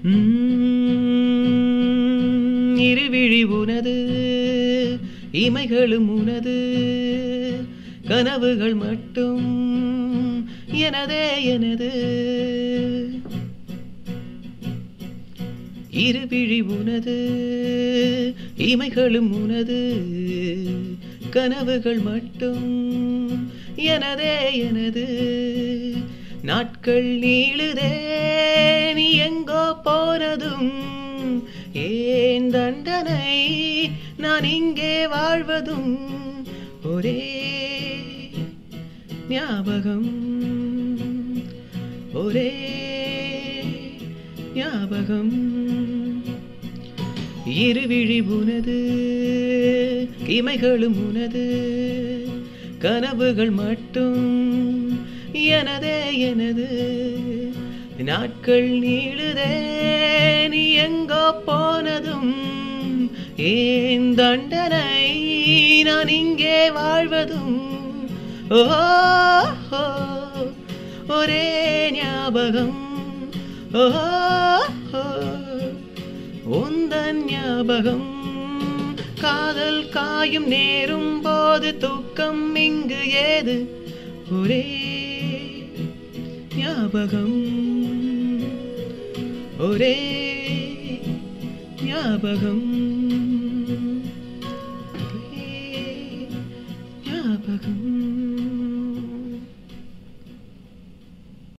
உம், இருவிழி உனது இமைகளும் உனது கனவுகள் மட்டும் எனதே எனது இருவிழி உனது இமைகளும் உனது கனவுகள் மட்டும் எனதே எனது நாட்கள் நீளுதே நீ எங்கோ போனதும் ஏன் தண்டனை நான் இங்கே வாழ்வதும் ஒரே ஞாபகம் ஒரே ஞாபகம் இருவிழி உனது இமைகளும் உனது கனவுகள் மட்டும் எனதே எனது நாட்கள் நீளுதே நீ எங்கோ போனதும் ஏன் தண்டனை நான் இங்கே வாழ்வதும் ஓ ஓ, ஒரே ஞாபகம் ஓ ஓ, உந்தன் ஞாபகம் காதல் காயும் நேரும் போது தூக்கம் இங்கு ஏது ஒரே ஞாபகம் ஒரே ஞாபகம்